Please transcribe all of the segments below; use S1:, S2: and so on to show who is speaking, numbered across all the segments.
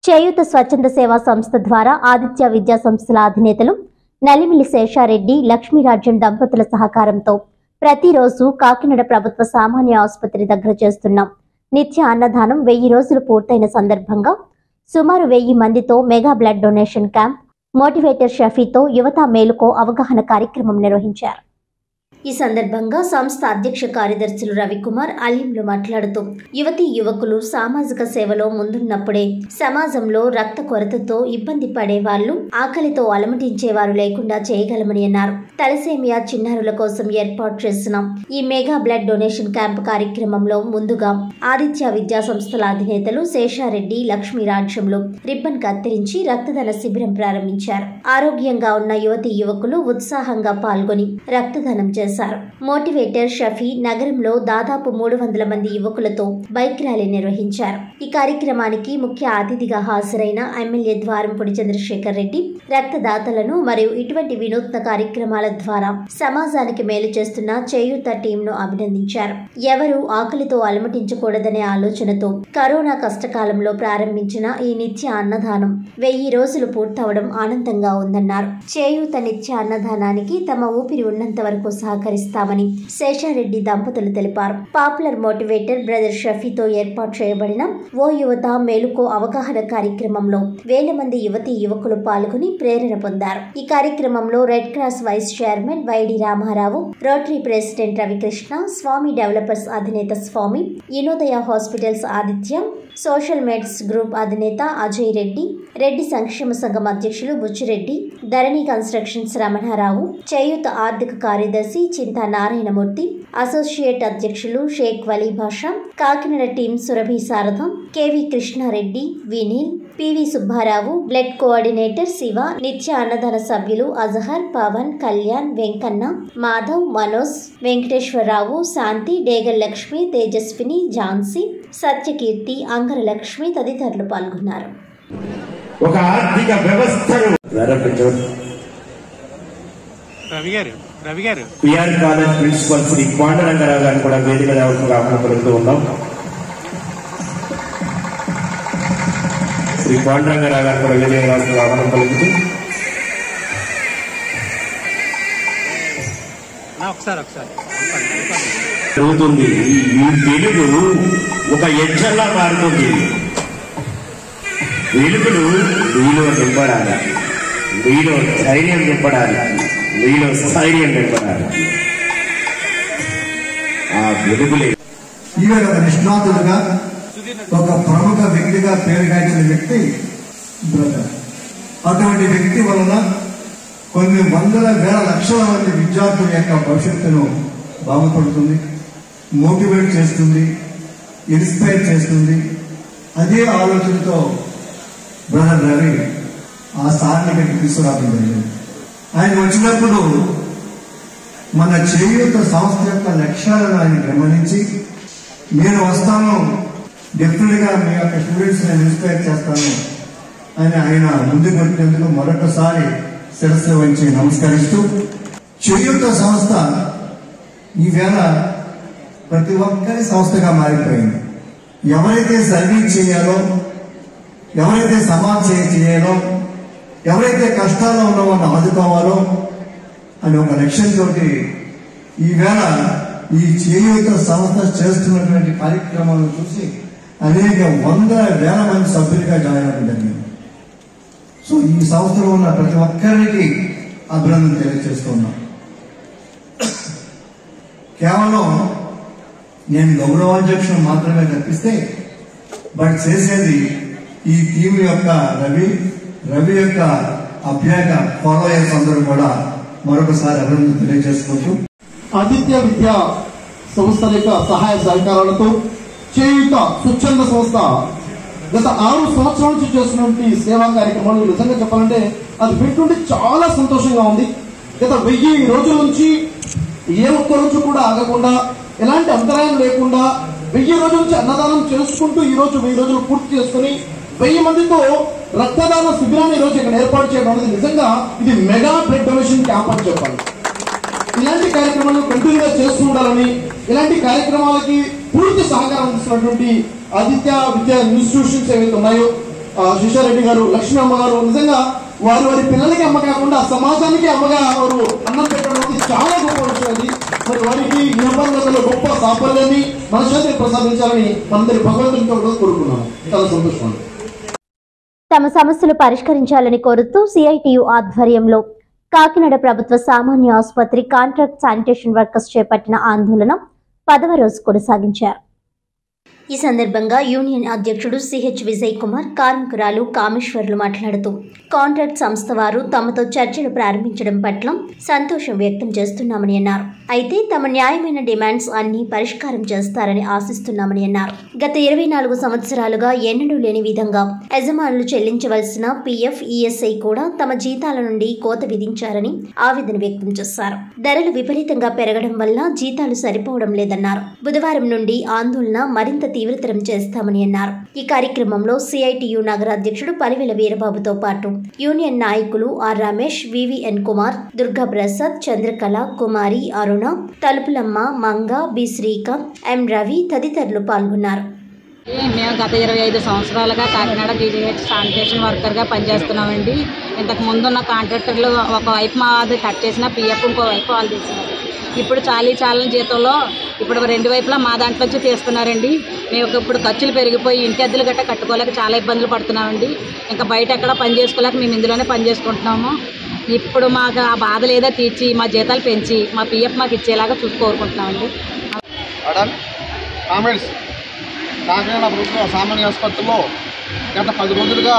S1: చేయూత స్వచ్ఛంద సేవా సంస్థ ద్వారా ఆదిత్య విద్యా సంస్థల అధినేతలు నలిమిలి శేషారెడ్డి లక్ష్మీరాజ్యం దంపతుల సహకారంతో ప్రతిరోజు కాకినాడ ప్రభుత్వ సామాన్య ఆసుపత్రి దగ్గర చేస్తున్నాం నిత్య అన్నదానం వెయ్యి రోజులు పూర్తయిన సందర్భంగా సుమారు వెయ్యి మందితో mega blood donation camp motivator షఫీతో యువత మేలుకో అవగాహన కార్యక్రమం నిర్వహించారు ఈ సందర్భంగా సంస్థ అధ్యక్ష కార్యదర్శులు రవికుమార్ అలీంలు మాట్లాడుతూ యువతీ యువకులు సామాజిక సేవలో ముందున్నప్పుడే సమాజంలో రక్త కొరతతో ఇబ్బంది పడే వాళ్ళు ఆకలితో అలమటించేవారు లేకుండా చేయగలమని అన్నారు తలసేమియా చిన్నారుల కోసం ఏర్పాటు చేసిన ఈ మెగా బ్లడ్ డొనేషన్ క్యాంప్ కార్యక్రమంలో ముందుగా ఆదిత్య విద్యా సంస్థల అధినేతలు శేషారెడ్డి లక్ష్మీ రాజ్యంలో రిబ్బన్ కత్తిరించి రక్తదాన శిబిరం ప్రారంభించారు ఆరోగ్యంగా ఉన్న యువతీ యువకులు ఉత్సాహంగా పాల్గొని రక్తదానం చేశారు మోటివేటర్ షఫీ నగరంలో దాదాపు మూడు వందల మంది యువకులతో బైక్ ర్యాలీ నిర్వహించారు ఈ కార్యక్రమానికి ముఖ్య అతిథిగా హాజరైన ఎమ్మెల్యే ద్వారంపూడి చంద్రశేఖర్ రెడ్డి రక్తదాతలను మరియు ఇటువంటి వినూత్న కార్యక్రమాల ద్వారా సమాజానికి మేలు చేస్తున్న చేయూత టీంను అభినందించారు ఎవరు ఆకలితో అలమటించకూడదనే ఆలోచనతో కరోనా కష్టకాలంలో ప్రారంభించిన ఈ నిత్య అన్నదానం వెయ్యి రోజులు పూర్తవడం ఆనందంగా ఉందన్నారు చేయూత నిత్య అన్నదానానికి తమ ఊపిరి ఉన్నంత వరకు సహకరిస్తామని శేషారెడ్డి దంపతులు తెలిపారు పాపులర్ మోటివేటర్ బ్రదర్ షఫీతో ఏర్పాటు చేయబడిన ఓ యువత మేలుకో అవగాహన కార్యక్రమంలో వేల మంది యువతీ యువకులు పాల్గొని ప్రేరణ పొందారు ఈ కార్యక్రమంలో red cross vice chairman YD Ramarao rotary president Ravikrishna Swamy developers అధినేత Swamy Inodaya hospitals Aditya social meds group అధినేత అజయ్ రెడ్డి రెడ్డి సంక్షేమ సంఘం అధ్యక్షులు బుచ్చిరెడ్డి ధరణి కన్స్ట్రక్షన్స్ రమణారావు చేయూత ఆర్థిక కార్యదర్శి చింతా నారాయణమూర్తి అసోసియేట్ అధ్యక్షులు షేక్ వలీ భాషా కాకినాడ టీం సురభి శారథం KV Krishnareddy Vineel PV Subbarao blood coordinator Siva Nitya అన్నదాన సభ్యులు అజహర్ పవన్ కళ్యాణ్ వెంకన్న మాధవ్ మనోజ్ వెంకటేశ్వరరావు శాంతి డేగల్ లక్ష్మి తేజస్విని ఝాన్సీ సత్యకీర్తి అంగర లక్ష్మి తదితరులు పాల్గొన్నారు
S2: ఒక ఆర్థిక వ్యవస్థను ప్రారంభించడం
S3: Ravi garu Ravi garu
S2: PR college principal Sri Pandarangarao గారిని కూడా వేదిక రావాల్సిందిగా ఆహ్వానపడుతూ ఉన్నాం శ్రీ పాండరంగరావు గారిని కూడా వేదిక రావాల్సిందిగా ఆహ్వానం పలుకుతూ
S3: నా ఒకసారి ఒకసారి
S2: జరుగుతుంది ఈ వెలుగు ఒక యజ్ఞంలా మారుతుంది వెలుగులు మీలో నింపడాలి మీలో ధైర్యం నింపడాలి మీలో స్థైర్యం నింపడాలి ఆ వెలుగులే
S4: ఈవేళ ఒక నిష్ణాతుడుగా ఒక ప్రముఖ వ్యక్తిగా పేరుగాంచిన వ్యక్తి బ్రదర్ అటువంటి వ్యక్తి వలన కొన్ని వందల వేల లక్షల మంది విద్యార్థుల యొక్క భవిష్యత్తును బాగుపడుతుంది మోటివేట్ చేస్తుంది ఇన్స్పైర్ చేస్తుంది అదే ఆలోచనతో బ్రదర్ రవి ఆ స్థానాన్ని ఇక్కడికి తీసుకురావడం జరిగింది ఆయన వచ్చినప్పుడు మన చేయూత సంస్థ యొక్క లక్ష్యాలను ఆయన గమనించి నేను వస్తాను డెఫినెట్ గా మీ యొక్క స్టూడెంట్స్ నేను ఇన్స్పైర్ చేస్తాను అని ఆయన ముందుకు వచ్చినందుకు మరొకసారి శిరస్సు వంచి నమస్కరిస్తూ చేయూత సంస్థ ఈవేళ ప్రతి ఒక్కరి సంస్థగా మారిపోయింది ఎవరైతే సర్వీస్ చేయాలో ఎవరైతే సమాజ సేవ చేయాలో ఎవరైతే కష్టాల్లో ఉన్న వాళ్ళని ఆదుకోవాలో అని ఒక లక్ష్యంతో ఈవేళ ఈ చేయూత సంస్థ చేస్తున్నటువంటి కార్యక్రమాలను చూసి అనేక వందల వేల మంది సభ్యులుగా జాయిన్ అవ్వడం జరిగింది సో ఈ సంస్థలో ఉన్న ప్రతి ఒక్కరికి అభినందన తెలియజేస్తున్నాం కేవలం నేను గౌరవాధ్యక్షుడు మాత్రమే తప్పిస్తే బట్ చేసేది ఈ టీం యొక్క రవి రవి యొక్క అభ్యాక ఫాలోయర్స్ అందరూ కూడా మరొకసారి అభినందన తెలియజేసుకుంటూ
S5: ఆదిత్య విద్యా సంస్థల యొక్క సహాయ సహకారాలతో చేయుత స్వచ్ఛంద సంస్థ గత ఆరు సంవత్సరాల నుంచి చేస్తున్నటువంటి సేవా కార్యక్రమాలు నిజంగా చెప్పాలంటే అది పెట్టుంటే చాలా సంతోషంగా ఉంది గత వెయ్యి రోజుల నుంచి ఏ ఒక్క రోజు కూడా ఆగకుండా ఎలాంటి అంతరాయం లేకుండా వెయ్యి రోజుల నుంచి అన్నదానం చేసుకుంటూ ఈ రోజు వెయ్యి రోజులు పూర్తి చేసుకుని వెయ్యి మందితో రక్తదాన శిబిరాన్ని ఈ రోజు ఇక్కడ ఏర్పాటు చేయడం అనేది నిజంగా ఇది మెగా బ్లడ్ డొనేషన్ క్యాంప్ అని చెప్పాలి ఇలాంటి కార్యక్రమాలు కంటిన్యూగా చేస్తూ ఉండాలని ఇలాంటి కార్యక్రమాలకి పూర్తి సహకారం అందిస్తున్నటువంటి ఆదిత్య విద్యా ఇన్స్టిట్యూషన్స్ ఏవైతే ఉన్నాయో ఆ, శిషారెడ్డి గారు లక్ష్మీ అమ్మ గారు నిజంగా వారి వారి పిల్లలకి అమ్మ కాకుండా సమాజానికి అమ్మగా వారు అన్నం పెట్టడం అనేది చాలా గొప్ప విషయం అది మరి వారికి నిర్బంధంలో గొప్ప సాఫల్యాన్ని మనశ్శాంతిని ప్రసాదించాలని మనందరి భగవంతునితో కూడా కోరుకున్నాను చాలా సంతోషం అండి
S1: తమ సమస్యలు పరిష్కరించాలని కోరుతూ సిఐటియు ఆధ్వర్యంలో కాకినాడ ప్రభుత్వ సామాన్య ఆసుపత్రి కాంట్రాక్ట్ శానిటేషన్ వర్కర్స్ చేపట్టిన ఆందోళన పదవ రోజు కొనసాగించారు ఈ సందర్భంగా యూనియన్ అధ్యక్షుడు సిహెచ్ విజయ్ కుమార్ కార్మికురాలు కామేశ్వర్లు మాట్లాడుతూ కాంట్రాక్ట్ సంస్థ వారు తమతో చర్చలు ప్రారంభించడం పట్ల సంతోషం వ్యక్తం చేస్తున్నామని అన్నారు అయితే తమ న్యాయమైన డిమాండ్స్ అన్ని పరిష్కారం చేస్తారని ఆశిస్తున్నామని అన్నారు గత ఇరవై నాలుగు సంవత్సరాలుగా ఎన్నడూ లేని విధంగా యజమానులు చెల్లించవలసిన పీఎఫ్ ఈఎస్ఐ కూడా తమ జీతాల నుండి కోత విధించారని ఆవేదన వ్యక్తం చేశారు ధరలు విపరీతంగా పెరగడం వల్ల జీతాలు సరిపోవడం లేదన్నారు బుధవారం నుండి ఆందోళన మరింత తీవ్రతరం చేస్తామని అన్నారు ఈ కార్యక్రమంలో సిఐటియు నగర అధ్యక్షుడు పలివెల వీరబాబుతో పాటు యూనియన్ నాయకులు R Ramesh VVN Kumar Durga Prasad Chandrakala Kumari Aruna Talupulamma Manga B Srikanth M Ravi తదితరులు పాల్గొన్నారు
S6: మేము గత ఇరవై ఐదు సంవత్సరాలుగా కాకినాడ జీడీహెచ్ శానిటేషన్ వర్కర్గా పనిచేస్తున్నామండి ఇంతకు ముందు ఉన్న కాంట్రాక్టర్లు ఒకవైపు మాది కట్ చేసిన పిఎఫ్ ఇంకో వైపు వాళ్ళు తీస్తున్నారు ఇప్పుడు చాలీ చాలని జీతంలో ఇప్పుడు రెండు వైపులా మా దాంట్లో నుంచి తీస్తున్నారండి మేము ఇప్పుడు ఖర్చులు పెరిగిపోయి ఇంటి అద్దెలు గట్రా కట్టుకోలేక చాలా ఇబ్బందులు పడుతున్నామండి ఇంకా బయట ఎక్కడ పని చేసుకోలేక మేము ఇందులోనే పని చేసుకుంటున్నాము ఇప్పుడు మాకు ఆ బాధలు ఏదో తీర్చి మా జీతాలు పెంచి మా పిఎఫ్ మాకు ఇచ్చేలాగా చూసి కోరుకుంటున్నామండి
S7: మేడం కామెంట్స్ కాకినాడ ప్రభుత్వ సామాన్య ఆసుపత్రిలో గత పది రోజులుగా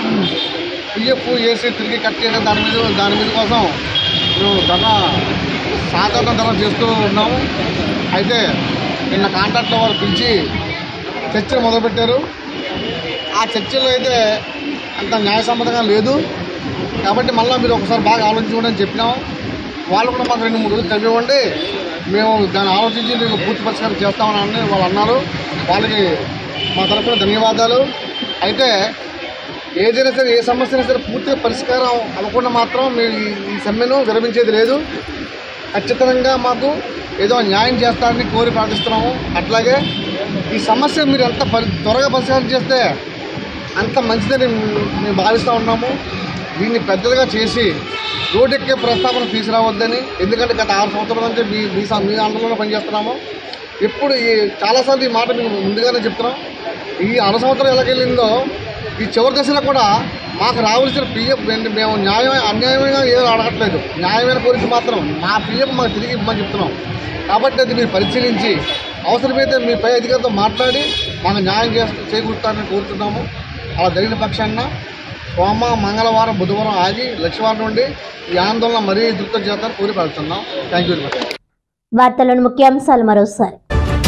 S7: పిఎఫ్ ఏసీ తిరిగి కట్ చేసే దాని మీద దాని మీద కోసం మేము ధర సాధారణ ధర చేస్తూ ఉన్నాము అయితే నిన్న కాంట్రాక్టర్ వారు పిలిచి చర్చలు మొదలుపెట్టారు ఆ చర్చలో అయితే అంత న్యాయసమ్మతంగా లేదు కాబట్టి మళ్ళీ మీరు ఒకసారి బాగా ఆలోచించుకోండి అని చెప్పినాం వాళ్ళు కూడా మాకు రెండు మూడు రోజులు టైం ఇవ్వండి మేము దాన్ని ఆలోచించి మీకు పూర్తి పరిష్కారం చేస్తామని వాళ్ళు అన్నారు వాళ్ళకి మా తరపున ధన్యవాదాలు అయితే ఏదైనా సరే ఏ సమస్య అయినా సరే పూర్తిగా పరిష్కారం అవ్వకుండా మాత్రం మీరు ఈ- ఈ సమ్మెను విరమించేది లేదు ఖచ్చితంగా మాకు ఏదో న్యాయం చేస్తారని కోరి ప్రార్థిస్తున్నాము అట్లాగే ఈ సమస్య మీరు ఎంత పరి త్వరగా పరిష్కారం చేస్తే అంత మంచిదని మేము భావిస్తూ ఉన్నాము దీన్ని పెద్దదిగా చేసి రోడ్డెక్కే ప్రస్తావన తీసుకురావద్దని ఎందుకంటే గత ఆరు సంవత్సరాల నుంచి మీ మీ స- మీ ఆందోళనలో పనిచేస్తున్నాము ఎప్పుడు ఈ చాలాసార్లు ఈ మాట మేము ముందుగానే చెప్తున్నాం ఈ ఆరు సంవత్సరం ఎలాగెళ్ళిందో ఈ చివరి దశలో కూడా మాకు రావాల్సిన పిఎఫ్ మేము న్యాయమైన అన్యాయమైన ఏదో అడగట్లేదు న్యాయమైన పోలీసు మాత్రం మా పిఎఫ్ మాకు తిరిగి ఇవ్వమని చెప్తున్నాం కాబట్టి అది మీరు పరిశీలించి అవసరమైతే మీ పై అధికారితో మాట్లాడి మాకు న్యాయం చే చేకూరుతారని కోరుతున్నాము అలా జరిగిన పక్షాన సోమ మంగళవారం బుధవారం ఆగి లక్షవారం నుండి ఈ ఆందోళన మరీ దృప్తం చేస్తారని కోరి ప్రార్థిస్తున్నాం థ్యాంక్ యూ వెరీ మచ్
S1: వార్తలను ముఖ్యాంశాలు మరోసారి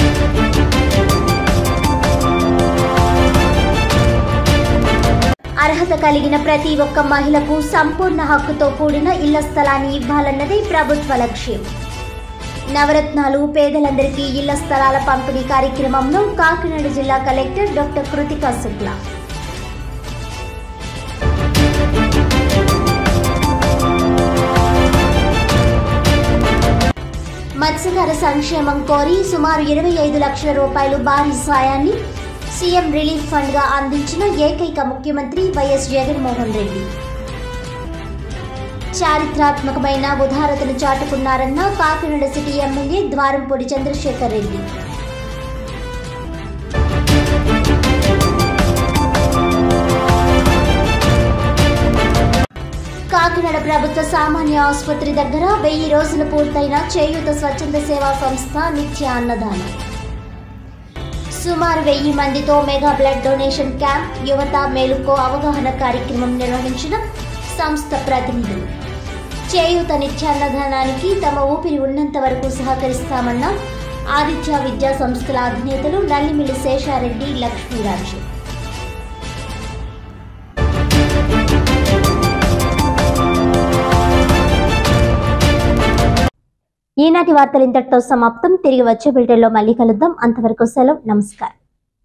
S1: అర్హత కలిగిన ప్రతి ఒక్క మహిళకు సంపూర్ణ హక్కుతో కూడిన ఇళ్ల స్థలాన్ని ఇవ్వాలన్నదే ప్రభుత్వ లక్ష్యం నవరత్నాలు పేదలందరికీ ఇళ్ల స్థలాల పంపిణీ కార్యక్రమంలో కాకినాడ జిల్లా కలెక్టర్ డాక్టర్ కృతికా శుక్లా మత్స్యకార సంక్షేమం కోరి సుమారు ఇరవై ఐదు లక్షల రూపాయలు భారీ సాయాన్ని సీఎం రిలీఫ్ ఫండ్ గా అందించిన ఏకైక ముఖ్యమంత్రి వైఎస్ జగన్మోహన్ రెడ్డి చారిత్రాత్మకమైన ఉదారతను చాటుకున్నారన్న కాకినాడ సిటీ ఎమ్మెల్యే ద్వారంపూడి చంద్రశేఖర్ రెడ్డి కాకినాడ ప్రభుత్వ సామాన్య ఆసుపత్రి దగ్గర వెయ్యి రోజులు పూర్తయిన చేయూత స్వచ్ఛంద సేవా సంస్థ నిత్య అన్నదానం సుమారు వెయ్యి మందితో మెగా బ్లడ్ డొనేషన్ క్యాంప్ యువత మేలుకో అవగాహన కార్యక్రమం నిర్వహించిన సంస్థ ప్రతినిధులు చేయూత నిత్యాన్నదానానికి తమ ఊపిరి ఉన్నంత వరకు సహకరిస్తామన్న ఆదిత్య విద్యా సంస్థల అధినేతలు నల్లిమిల్లి శేషారెడ్డి లక్ష్మీరాజు ఈనాటి వార్తలు ఇంతటితో సమాప్తం తిరిగి వచ్చే బిల్టెల్లో మళ్ళీ కలుద్దాం అంతవరకు సెలవు నమస్కారం